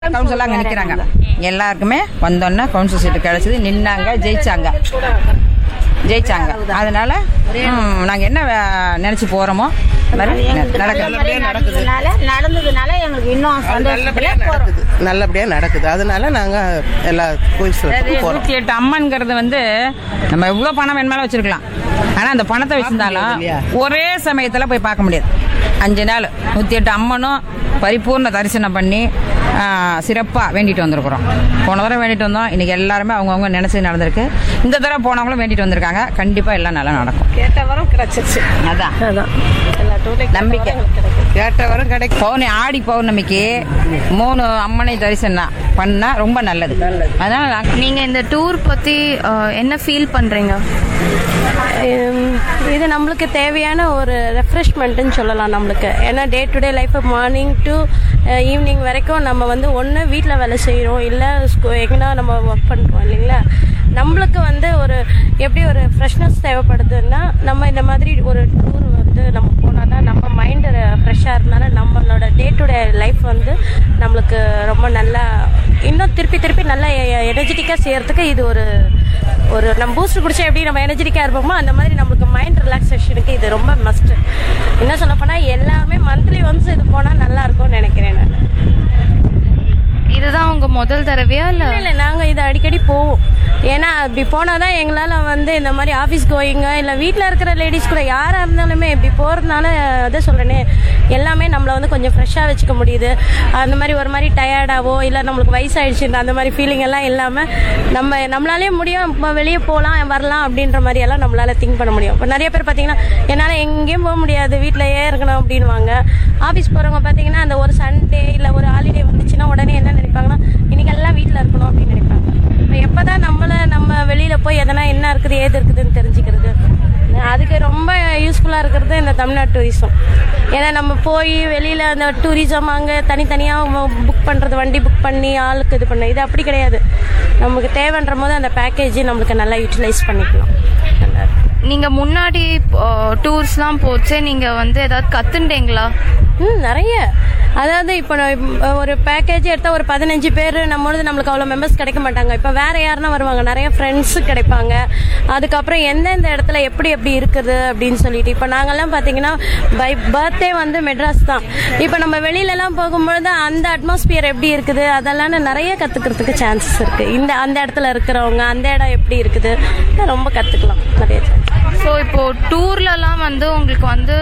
Councillor அங்கே நிற்கிறாங்க எல்லாருக்குமே வந்தோன்னே கவுன்சில் சீட்டு கிடைச்சது நின்னாங்க ஜெயிச்சாங்க ஜெயிச்சாங்க அதனால ம், நாங்க என்ன வே- நினைச்சு போறோமோ அது மாதிரி நடக்குது நடந்ததுனால நடந்ததுனால எங்களுக்கு இன்னும் சந்தோஷத்துல நல்லபடியா போறோம் நடக்குது நல்லபடியா நடக்குது அதனால நாங்க எல்லா கோயில் போறோம் நூத்தி எட்டு அம்மன்ங்கிறது வந்து நம்ம எவ்வளவு பணம் வேணுமாலும் வச்சிருக்கலாம் ஆனா அந்த பணத்தை வச்சிருந்தாலும் இல்லையா? ஒரே சமயத்துல போய் பார்க்க முடியாது அஞ்சு நாள் நூத்தி எட்டு அம்மனும் பரிபூர்ண தரிசனம் பண்ணி ஆ, சிறப்பா வேண்டிட்டு வந்திருக்கிறோம் போன தடவை வேண்டிட்டு வந்தோம் இன்னைக்கு எல்லாருமே அவங்கவுங்க நினைச்சது நடந்திருக்கு இந்த தடவை போனவங்களும் வேண்டிட்டு வந்திருக்காங்க கண்டிப்பா எல்லாம் நல்லா நடக்கும் கேட்ட வரம் கிடைச்சிருச்சு அதான் அதான் எல்லா டூர்லையும் நம்பிக்கை கேட்டவரும் கிடைக்கும் பௌர்ணமி ஆடி பௌர்ணமிக்கு மூணு அம்மனை தரிசனம் பண்ணா ரொம்ப நல்லது அதனால நாங்க- நீங்க இந்த டூர் பத்தி அஹ், என்ன ஃபீல் பண்றீங்க ஹம், இது நம்மளுக்கு தேவையான ஒரு ரெஃப்ரெஷ்மெண்ட்டுன்னு சொல்லலாம் நம்மளுக்கு ஏன்னா day to day life morning to evening வரைக்கும் நம்ம வந்து ஒன்று வீட்டில் வேலை செய்கிறோம் இல்லை எங்கன்னா நம்ம ஒர்க் பண்ணுறோம் இல்லைங்களா நம்மளுக்கு வந்து ஒரு எப்படி ஒரு ஃப்ரெஷ்னஸ் தேவைப்படுதுன்னா நம்ம இந்த மாதிரி ஒரு டூர் வந்து நம்ம போனால் தான் நம்ம மைண்டு ஃப்ரெஷ்ஷாக இருந்தாலும் நம்மளோட டே டு டே லைஃப் வந்து நம்மளுக்கு ரொம்ப நல்லா இன்னும் திருப்பி திருப்பி நல்லா எனர்ஜெட்டிக்காக செய்யறதுக்கு இது ஒரு ஒரு நம்ம பூஸ்ட் குடிச்சா எப்படி நம்ம எனர்ஜெட்டிக்காக இருப்போமோ அந்த மாதிரி நம்மளுக்கு மைண்ட் ரிலாக்ஸேஷனுக்கு இது ரொம்ப மஸ்ட் என்ன சொல்ல போனால் எல்லாமே மந்த்லி ஒன்ஸ் இது போனால் நல்லா இருக்கும்னு நினைக்கிறேன் நான் இதுதான் உங்க முதல் தடவையா இல்ல இல்லை இல்லை நாங்கள் இதை அடிக்கடி போவோம் ஏன்னா அப்படி போனால் தான் எங்களால் வந்து இந்த மாதிரி ஆஃபீஸ் கோயிங்க இல்லை வீட்டில் இருக்கிற லேடிஸ் கூட யாராக இருந்தாலுமே இப்படி போகிறதுனால அதை சொல்கிறேனே எல்லாமே நம்மளை வந்து கொஞ்சம் ஃப்ரெஷ்ஷாக வச்சுக்க முடியுது அந்த மாதிரி ஒரு மாதிரி டயர்டாவோ இல்லை நம்மளுக்கு வயசாயிடுச்சு அந்த மாதிரி ஃபீலிங் எல்லாம் இல்லாமல் நம்ம நம்மளாலே முடியும் இப்போ வெளியே போகலாம் வரலாம் அப்படின்ற மாதிரி எல்லாம் நம்மளால திங்க் பண்ண முடியும் இப்போ நிறைய பேர் பார்த்தீங்கன்னா என்னால் எங்கேயும் போக முடியாது வீட்டிலேயே இருக்கணும் அப்படின்வாங்க ஆஃபீஸ் போகிறவங்க பார்த்தீங்கன்னா அந்த ஒரு சண்டே இல்லை ஒரு ஹாலிடே வந்துச்சுன்னா உடனே என்ன நினைப்பாங்கன்னா இன்னைக்கெல்லாம் வீட்டில் இருக்கணும் அப்படின்னு நினைப்பாங்க இப்போ எப்போ தான் நம்மளை நம்ம வெளியில் போய் எதனா என்ன இருக்குது ஏது இருக்குதுன்னு தெரிஞ்சுக்கிறது அதுக்கு ரொம்ப யூஸ்ஃபுல்லாக இருக்கிறது இந்த தமிழ்நாடு டூரிசம் ஏன்னா நம்ம போய் வெளியில் அந்த டூரிசம் அங்கே தனித்தனியாக புக் பண்ணுறது வண்டி புக் பண்ணி ஆளுக்கு இது பண்ண இது அப்படி கிடையாது நமக்கு தேவைன்ற போது அந்த பேக்கேஜ் நம்மளுக்கு நல்லா யூட்டிலைஸ் பண்ணிக்கலாம் நல்லா இருக்கும். நீங்க முன்னாடி டூர்ஸ்லாம் போச்சு நீங்க வந்து ஏதாவது கத்துண்டீங்களா ம் நிறைய அதாவது இப்போ நான் இப்ப ஒரு பேக்கேஜ் எடுத்தால் ஒரு பதினஞ்சு பேர் நம்மளது நம்மளுக்கு அவ்வளோ மெம்பர்ஸ் கிடைக்க மாட்டாங்க இப்போ வேற யாருன்னா வருவாங்க நிறைய ஃப்ரெண்ட்ஸு கிடைப்பாங்க அதுக்கப்புறம் எந்தெந்த இடத்துல எப்படி எப்படி இருக்குது அப்படின்னு சொல்லிட்டு இப்போ நாங்கெல்லாம் பார்த்தீங்கன்னா பை பர்த்டே வந்து மெட்ராஸ் தான் இப்போ நம்ம வெளியிலலாம் போகும்பொழுது அந்த அட்மாஸ்பியர் எப்படி இருக்குது அதெல்லாம் நிறைய கற்றுக்கிறதுக்கு சான்சஸ் இருக்குது இந்த அந்த இடத்துல இருக்கிறவங்க அந்த இடம் எப்படி இருக்குது ரொம்ப கற்றுக்கலாம் நிறைய சான்ஸ் ஸோ இப்போ டூர்லலாம் வந்து உங்களுக்கு வந்து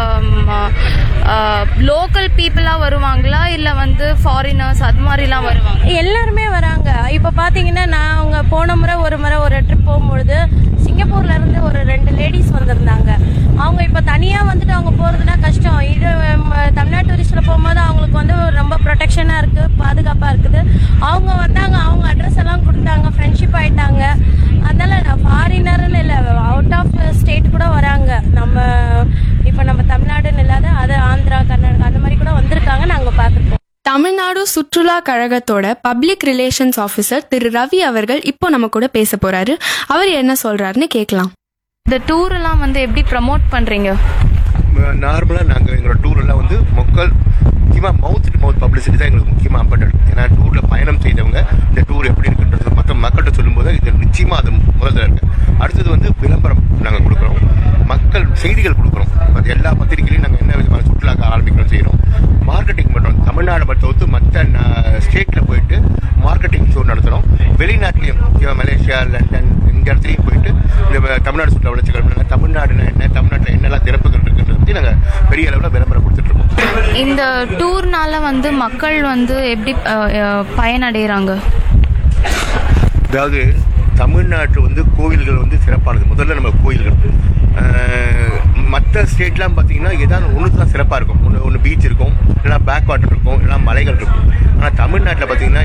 லோக்கல் பீப்புளா வருவாங்களா இல்ல வந்து ஃபாரினர்ஸ் அது மாதிரிலாம் வருவாங்க எல்லாருமே வராங்க இப்போ பார்த்தீங்கன்னா நான் அவங்க போன முறை ஒரு முறை ஒரு ட்ரிப் போகும்பொழுது சிங்கப்பூர்ல இருந்து ஒரு ரெண்டு லேடிஸ் வந்திருந்தாங்க அவங்க இப்போ தனியாக வந்துட்டு அவங்க போகிறதுனா கஷ்டம் இது ம, தமிழ்நாடு டூரிஸ்டில் போகும்போது அவங்களுக்கு வந்து ரொம்ப ப்ரொடெக்ஷனாக இருக்குது பாதுகாப்பாக இருக்குது அவங்க வந்தாங்க அவங்க அட்ரஸ் எல்லாம் கொடுத்தாங்க ஃப்ரெண்ட்ஷிப் ஆயிட்டாங்க அதனால நான் ஃபாரினர்னு இல்லை அவுட் ஆஃப் ஸ்டேட் கூட வராங்க நம்ம இப்போ நம்ம தமிழ்நாடுன்னு இல்லாத அது ஆந்திரா கர்நாடகா அந்த மாதிரி கூட வந்திருக்காங்க நாங்கள் பார்த்துருக்கோம் தமிழ்நாடு சுற்றுலா கழகத்தோட public relations officer Thiru Ravi அவர்கள் இப்போ நம்ம கூட பேச போறாரு அவர் என்ன சொல்றாருன்னு கேட்கலாம் இந்த டூர் எல்லாம் வந்து எப்படி ப்ரமோட் பண்றீங்க நார்மலாக நாங்கள் எங்களோட டூரெல்லாம் வந்து மக்கள் முக்கியமாக மவுத் டு மவுத் பப்ளிசிட்டி தான் எங்களுக்கு முக்கியமாக இம்பார்ட்டன்ட் ஏன்னா டூரில் பயணம் செய்தவங்க இந்த டூர் எப்படி இருக்குன்றது மற்ற மக்கள்கிட்ட சொல்லும்போது இது நிச்சயமாக அது முதல்ல இருக்கு அடுத்தது வந்து விளம்பரம் நாங்கள் கொடுக்குறோம் மக்கள் செய்திகள் கொடுக்குறோம் அது எல்லா பத்திரிகையிலையும் நாங்கள் என்ன விதமான சுற்றுலாக்க ஆரம்பிக்கணும் செய்கிறோம் மார்க்கெட்டிங் பண்ணுறோம் தமிழ்நாடு மட்டும் தவிர்த்து மற்ற ஸ்டேட்டில் போயிட்டு மார்க்கெட்டிங் ஷோ நடத்துகிறோம் வெளிநாட்டிலையும் முக்கியமாக மலேசியா லண்டன் இந்த இடத்துலையும் போயிட்டு இந்த தமிழ்நாடு சுற்றுலா வளர்ச்சிகள் தமிழ்நாடுனா என்ன தமிழ்நாட்டில் என்னெல்லாம் திறப்புகள் இருக்குன்றத பற்றி நாங்கள் பெரிய அளவில் விளம்பரம் கொடுத்துட்ருக்கோம் இந்த டூர்னால வந்து மக்கள் வந்து எப்படி அஹ், அஹ், பயனடைகிறாங்க அதாவது தமிழ்நாட்டில் வந்து கோவில்கள் வந்து சிறப்பானது முதல்ல நம்ம கோயில்கள் மற்ற ஸ்டேட்லாம் பார்த்தீங்கன்னா ஏதாவது ஒன்று தான் சிறப்பாக இருக்கும் ஒன்று ஒன்று பீச் இருக்கும் இல்லைனா பேக் வாட்டர் இருக்கும் இல்லைனா மலைகள் இருக்கும் ஆனால் தமிழ்நாட்டில் பார்த்தீங்கன்னா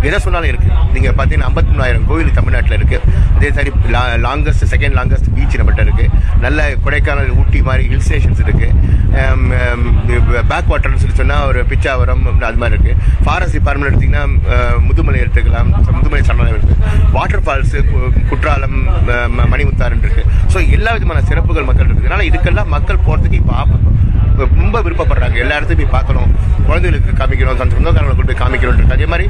எதை சொன்னாலும் இருக்கு நீங்க பாத்தீங்கன்னா ஐம்பத்தி மூணாயிரம் கோவில் தமிழ்நாட்டில் இருக்கு அதே மாதிரி லாங்கஸ்ட் செகண்ட் லாங்கஸ்ட் பீச் நம்மகிட்ட இருக்கு நல்ல கொடைக்கானல் ஊட்டி மாதிரி ஹில் ஸ்டேஷன்ஸ் இருக்கு பேக் வாட்டர்னு சொல்லி சொன்னா ஒரு பிச்சாவரம் அது மாதிரி இருக்கு ஃபாரஸ்ட் டிபார்ட்மெண்ட் எடுத்தீங்கன்னா அஹ், முதுமலை எடுத்துக்கலாம் முதுமலை சரணாலயம் இருக்கு வாட்டர் ஃபால்ஸ் குற்றாலம் அஹ், ம- மணிமுத்தாறுன்னு இருக்கு ஸோ எல்லா விதமான சிறப்புகள் மக்கள் இருக்கு அதனால இதுக்கெல்லாம் மக்கள் போறதுக்கு இப்போ ஆப் ரொம்ப விருப்பப்படுறாங்க எல்லா இடத்தையும் போய் பார்க்கணும் குழந்தைகளுக்கு காமிக்கணும் தன் சொந்தக்காரங்களை கொண்டு போய் காமிக்கணும் அதே மாதிரி